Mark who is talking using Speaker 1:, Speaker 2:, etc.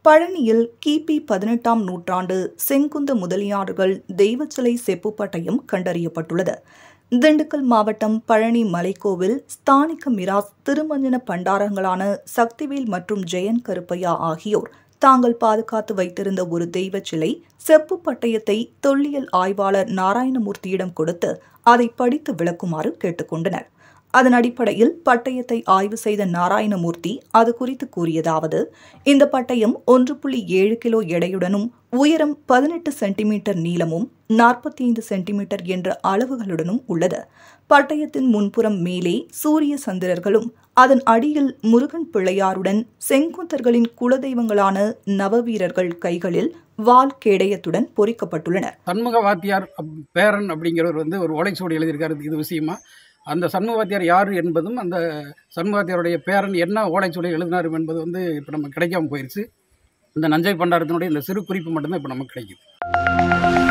Speaker 1: பழனியில் கிபி பதினெட்டாம் நூற்றாண்டு செங்குந்த முதலியார்கள் தெய்வச்சிலை செப்பு பட்டயம் கண்டறியப்பட்டுள்ளது திண்டுக்கல் மாவட்டம் பழனி மலைக்கோவில் ஸ்தானிக்க மிராஸ் திருமஞ்சன பண்டாரங்களான சக்திவேல் மற்றும் ஜெயன் கருப்பையா ஆகியோர் தாங்கள் பாதுகாத்து வைத்திருந்த ஒரு தெய்வச் சிலை செப்பு பட்டயத்தை தொல்லியல் ஆய்வாளர் நாராயணமூர்த்தியிடம் கொடுத்து அதை படித்து விளக்குமாறு கேட்டுக்கொண்டனர் அதன் அடிப்படையில் பட்டயத்தை ஆய்வு செய்த நாராயணமூர்த்தி அது குறித்து கூறியதாவது இந்த பட்டயம் ஒன்று புள்ளி ஏழு கிலோ எடையுடனும் உயரம் பதினெட்டு சென்டிமீட்டர் நீளமும் நாற்பத்தி ஐந்து சென்டிமீட்டர் என்ற அளவுகளுடனும் உள்ளது பட்டயத்தின் முன்புறம் மேலே சூரிய சந்திரர்களும் அதன் அடியில் முருகன் பிள்ளையாருடன் செங்குந்தர்களின் குலதெய்வங்களான நவவீரர்கள் கைகளில் வால் கேடயத்துடன் பொறிக்கப்பட்டுள்ளனர்
Speaker 2: சண்முக வாத்தியார் அப்- பேரன் அப்படிங்கிறவர் வந்து ஒரு ஓலைச்சுவடி எழுதியிருக்காரு இது விஷயமா அந்த சண்முக வாத்தியார் யார் என்பதும் அந்த சண்முக வாத்தியாருடைய பேரன் என்ன ஓலைச்சுவடி எழுதினார் என்பது வந்து இப்போ நமக்கு கிடைக்காம போயிடுச்சு இந்த நஞ்சை பண்டாரத்தினுடைய இந்த சிறு குறிப்பு மட்டும்தான் இப்போ நமக்கு கிடைக்குது